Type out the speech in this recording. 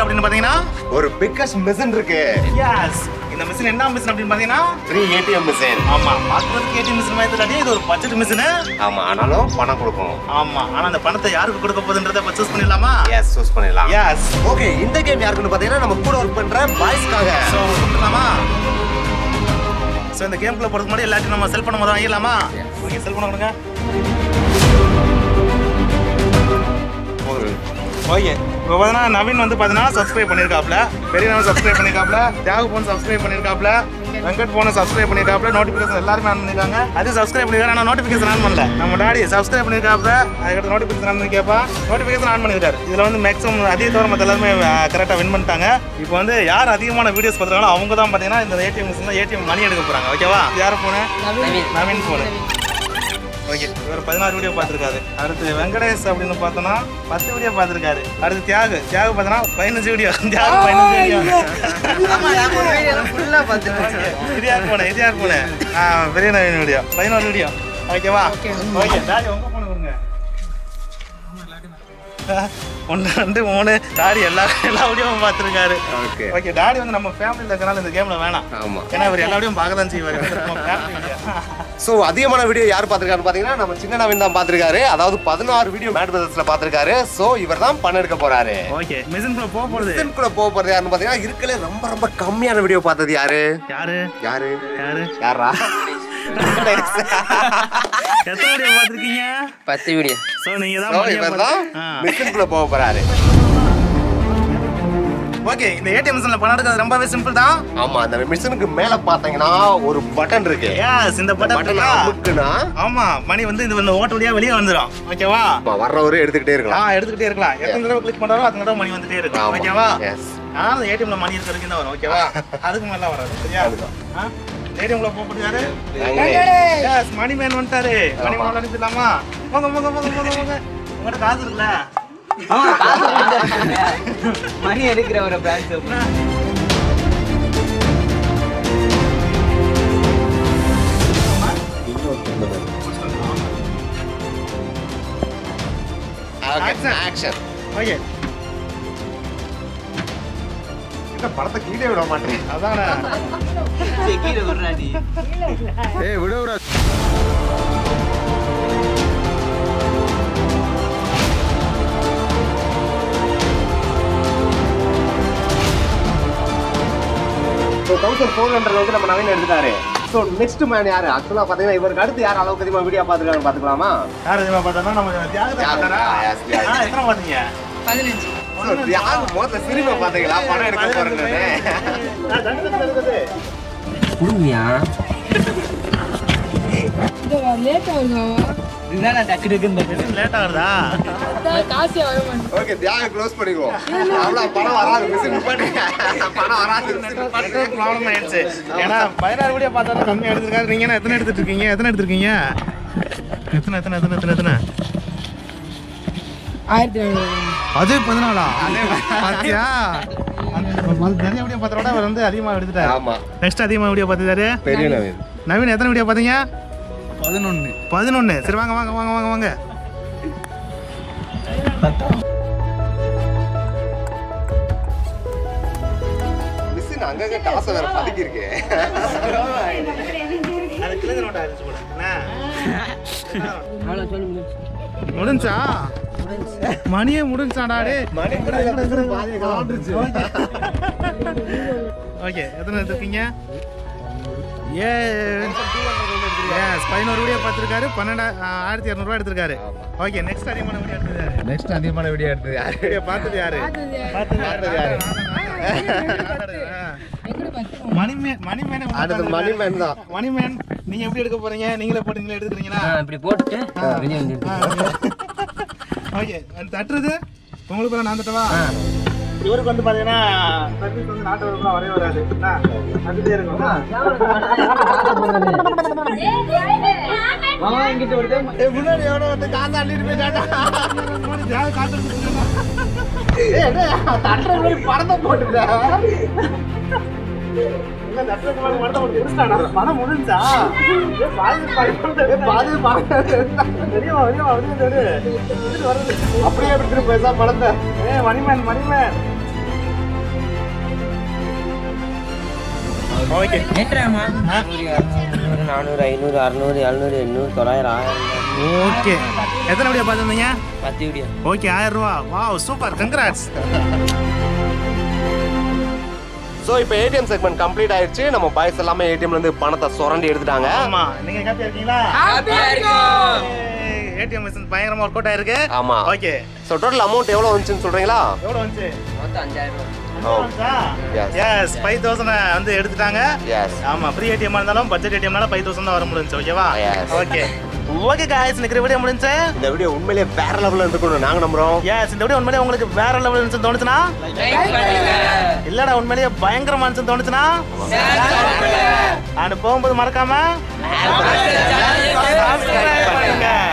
அப்படின்னு பாத்தீங்கன்னா ஒரு பிக்கஸ்ட் மிஷின் இருக்கு எஸ் இந்த மிஷின் என்ன மிஷின் அப்படின்னு பாத்தீங்கன்னா த்ரீ ஏடிஎம் மிஷின் ஆமா பாக்குறதுக்கு ஏடிஎம் மிஷின் மாதிரி இல்லாட்டி இது ஒரு பட்ஜெட் மிஷின் ஆமா ஆனாலும் பணம் கொடுக்கும் ஆமா ஆனா அந்த பணத்தை யாருக்கு கொடுக்க போகுதுன்றத இப்ப சூஸ் பண்ணிடலாமா எஸ் சூஸ் பண்ணிடலாம் எஸ் ஓகே இந்த கேம் யாருக்குன்னு பாத்தீங்கன்னா நம்ம கூட ஒர்க் பண்ற பாய்ஸ்க்காக ஸோ கொடுத்துடலாமா ஸோ இந்த கேம்குள்ள போறதுக்கு முன்னாடி எல்லாத்தையும் நம்ம செல் பண்ண முதல் வாங்கிடலாமா ஓகே செல் பண்ண கொடுங்க ஒரு ஓகே இப்போ பார்த்தீங்கன்னா நவீன் வந்து பார்த்தீங்கன்னா சப்ஸ்கிரைப் பண்ணியிருக்காப்ல பெரிய நவன் சப்ஸ்கிரைப் பண்ணியிருக்காப்ல தியாகு போன் சப்ஸ்கிரைப் பண்ணியிருக்காப்ல வெங்கட் போன சப்ஸ்கிரைப் பண்ணியிருக்காப்ல நோட்டிஃபிகேஷன் எல்லாருமே ஆன் பண்ணிருக்காங்க அது சப்ஸ்கிரைப் பண்ணிருக்காரு ஆனால் நோட்டிஃபிகேஷன் ஆன் பண்ணல நம்ம டாடி சப்ஸ்கிரைப் பண்ணியிருக்காப்ல அதுக்கடுத்து நோட்டிஃபிகேஷன் ஆன் பண்ணி கேட்பா நோட்டிஃபிகேஷன் ஆன் பண்ணியிருக்காரு இதில் வந்து மேக்ஸிமம் அதிக தவிர மற்ற எல்லாருமே கரெக்டாக வின் பண்ணிட்டாங்க இப்போ வந்து யார் அதிகமான வீடியோஸ் பார்த்துருக்காங்களோ அவங்க தான் பார்த்தீங்கன்னா இந்த ஏடிஎம் மிஷினில் ஏடிஎம் மணி எடுக்க போகிறாங்க ஓகேவா யார் போனு நவீன் போனு ஓகே இவர் பதினாறு வீடியோ பார்த்துருக்காரு அடுத்து வெங்கடேஷ் அப்படின்னு பார்த்தோன்னா பத்து வீடியோ பார்த்துருக்காரு அடுத்து தியாகு தியாகு பார்த்தோன்னா பதினஞ்சு வீடியோ தியாகு பதினஞ்சு வீடியோ இது யார் போனேன் இது யார் போனேன் ஆ பெரிய நவீன் வீடியோ பதினோரு வீடியோ ஓகேவா ஓகே டாடி உங்க போன கொடுங்க ஒன்று ரெண்டு மூணு டாடி எல்லா எல்லா வீடியோவும் பார்த்துருக்காரு ஓகே ஓகே டாடி வந்து நம்ம ஃபேமிலியில் இருக்கனால இந்த கேமில் வேணாம் ஆமா ஏன்னா இவர் எல்லா வீடியும் பார்க்க தான் செய்வார் நம்ம family video. ஸோ அதிகமான வீடியோ யார் பார்த்திருக்காருன்னு பார்த்தீங்கன்னா நம்ம சின்ன நவீன் தான் பார்த்திருக்காரு அதாவது பதினாறு வீடியோ மேட் பிரதர்ஸ்ல பார்த்திருக்காரு ஸோ இவர் தான் பணம் எடுக்க போறாரு ஓகே மிஷின் குள்ள போக போகுது இதுக்குள்ள போக போறது யாருன்னு பார்த்தீங்கன்னா இருக்கலே ரொம்ப ரொம்ப கம்மியான வீடியோ பார்த்தது யாரு யாரு யாரு யாரு யாரா எத்தனை வீடியோ பார்த்துருக்கீங்க பத்து வீடியோ ஸோ நீங்க ஸோ தான் இவர் தான் மிஷின்குள்ள போக போறாரு ஓகே இந்த ஏடிஎம் மிஷினில் பணம் எடுக்கிறது ரொம்பவே சிம்பிள் தான் ஆமா அந்த மிஷினுக்கு மேல பாத்தீங்கன்னா ஒரு பட்டன் இருக்கு எஸ் இந்த பட்டன் பட்டன் அமுக்குனா ஆமா மணி வந்து இது இந்த ஓட்ட வழியா வெளியே வந்துடும் ஓகேவா ஆமா, வர்றவரு எடுத்துக்கிட்டே ஆ இருக்கலாம் எடுத்துக்கிட்டே இருக்கலாம் எத்தனை தடவை கிளிக் பண்றாரோ அத்தனை தடவை மணி வந்துட்டே இருக்கும் ஆமா. ஓகேவா Yes. ஆனா அந்த ஏடிஎம்ல மணி இருக்க வரைக்கும் தான் வரும் ஓகேவா அதுக்கு மேல வராது சரியா ஏடிஎம்ல போக யாரு எஸ் மணி மேன் வந்துட்டாரு மணி மேன் அனுப்பிடலாமா போங்க போங்க போங்க போங்க போங்க உங்கள்கிட்ட காசு இருக்குல்ல மணி எடுக்கிற ஒரு பிரான்ச் Action. ஆக்ஷன் ஓகே இந்த படத்தை கீழே விட மாட்டேன் அதானே கீழே விடுறாடி ஏய் விட விட ஸோ தௌசண்ட் ஃபோர் ஹண்ட்ரட் வந்து நம்ம நவீன் எடுத்துட்டாரு ஸோ நெக்ஸ்ட் மேன் யாரு ஆக்சுவலாக பார்த்தீங்கன்னா இவருக்கு அடுத்து யார் அளவுக்கு அதிகமாக வீடியோ பார்த்துருக்காங்க பார்த்துக்கலாமா யார் தெரியுமா பார்த்தோம்னா நம்ம தியாகத்தை தியாகம். பார்த்தாரா? Yes, yes. ஆ, எத்தனை பார்த்தீங்க ஸோ யார் மொத்த சினிமா பார்த்தீங்களா படம் எடுக்க போறேன்னு ஆ, தட்டு, தட்டு, தட்டு, தட்டு. குடுமியா லேட் ஆகுதாவா இதுதான் நான் டக்கு டக்குன்னு எதுவும் லேட் ஆகுதா அதான் காசே வர மாட்டேன் ஓகே தியாகம் க்ளோஸ் பண்ணிக்குவோம் அவ்வளோ படம் வராது மிஷின் பண்ணி படம் வராது ப்ராப்ளம் ஆயிடுச்சு ஏன்னா பதினாறு வீடியோ பார்த்தாலும் கம்மியாக எடுத்துருக்காரு நீங்க என்ன எத்தனை எடுத்துட்டு இருக்கீங்க எத்தனை எடுத்துருக்கீங்க எத்தனை எத்தனை எத்தனை எத்தனை எத்தனை ஆயிரத்தி ஐநூறு அது பதினாலா பாத்தியா அந்த நிறைய வீடியோ பார்த்தோட அவர் வந்து அதிகமாக எடுத்துட்டாரு ஆமா நெக்ஸ்ட் அதிகமாக வீடியோ பார்த்துட்டாரு பெரிய நவீன் நவீன் எத்தனை வீடியோ பார்த்தீங்க பதினொன்னு பதினொன்று சரி வாங்க வாங்க வாங்க வாங்க வாங்க மிஷின் அங்கங்க காசை வேற பதுக்கி இருக்கு அது கிழங்கு நோட்டா இருந்துச்சு போல என்ன? அவ்வளோ சொல்லி முடிச்சு முடிஞ்சா மணியே முடிஞ்சாடா டே மணி பாதியை கலாண்டுருச்சு ஓகே எத்தனை எடுத்துருக்கீங்க ஏ எஸ் பதினோரு வீடியோ பார்த்துருக்காரு பன்னெண்டா ஆயிரத்தி இரநூறுவா எடுத்திருக்காரு ஓகே நெக்ஸ்ட் அதிகமான வீடியோ எடுத்தது நெக்ஸ்ட் அதிகமான வீடியோ எடுத்தது யாரு வீடியோ பார்த்தது யாரு பார்த்தது பார்த்தது யாரு? எங்கட பத்து மணிமேன் மணிமேன் அடுத்து மணிமேன் தான் மணிமேன் நீங்க எப்படி எடுக்க போறீங்க நீங்களே போட்டு நீங்களே எடுத்துக்கிறீங்களா இப்படி போட்டுட்டு வெளியே வந்து ஓகே தட்டுறது உங்களுக்கு நான் தட்டவா இவருக்கு வந்து பாத்தீங்கன்னா சர்வீஸ் வந்து நாட்டு வரலாம் வரவே வராது என்ன? வந்துட்டே இருக்கும் மாமா எங்கிட்ட வருது ஏய், முன்னாடி எவனோ வந்து காசு அள்ளிட்டு போயிட்டாடா முன்னாடி தியாக காத்து எடுத்துட்டு இருந்தா. ஏய், டேய், தட்டுற மாதிரி படத்தை போட்டுட்டா இல்ல, தட்டுறதுக்கு முன்னாடி படத்தை போட்டு முடிச்சிட்டானா? படம் முடிஞ்சா ஏய், பாதி பாதி பாதி படம் வெளியே வா வெளியே வா வெளியே வா, வெளியே வா. அப்படியே எடுத்துட்டு போய் படத்தை ஏய் மணிமேன் மணிமேன் ஓகே ஏற்றுறாமா முந்நூறு நானூறு ஐநூறு அறுநூறு எழுநூறு எண்ணூறு தொள்ளாயிரம் ஆயிரம் ஓகே எத்தனை வீடியோ பார்த்துருந்தீங்க பத்து வீடியோ ஓகே ஆயிரம் ரூபா வாவ் சூப்பர் கங்க்ராட்ஸ் ஸோ இப்போ ஏடிஎம் செக்மெண்ட் கம்ப்ளீட் ஆயிடுச்சு நம்ம பாய்ஸ் எல்லாமே ஏடிஎம்ல இருந்து பணத்தை சுரண்டி எடுத்துட்டாங்க ஆமா நீங்க ஹாப்பியா இருக்கீங்களா ஹாப்பியா இருக்கும் ஏடிஎம் மிஷின் பயங்கரமா ஒர்க் அவுட் ஆயிருக்கு ஆமா ஓகே ஸோ டோட்டல் அமௌண்ட் எவ்வளோ வந்துச்சுன்னு சொல்றீங்களா எவ்வளவு வந்துச்சு மொத்தம் அஞ்சாயிரம் ரூபா Yes. எஸ் ஃபைவ் தௌசண்ட் வந்து எடுத்துட்டாங்க எஸ் ஆமா ஃப்ரீ ஏடிஎம் இருந்தாலும் பட்ஜெட் ஏடிஎம்னால ஃபைவ் தௌசண்ட் தான் வர முடிஞ்சு ஓகேவா Yes. ஓகே ஓகே காய்ஸ் நிக்கிற வீடியோ முடிஞ்சு இந்த வீடியோ உண்மையிலேயே வேற லெவலில் இருக்கணும் நாங்க நம்புறோம் எஸ் இந்த வீடியோ உண்மையிலேயே உங்களுக்கு வேற லெவல் இருந்துச்சு தோணுச்சுன்னா இல்லடா உண்மையிலேயே பயங்கரமா இருந்துச்சு தோணுச்சுன்னா அண்ட் போகும்போது மறக்காம subscribe பண்ணுங்க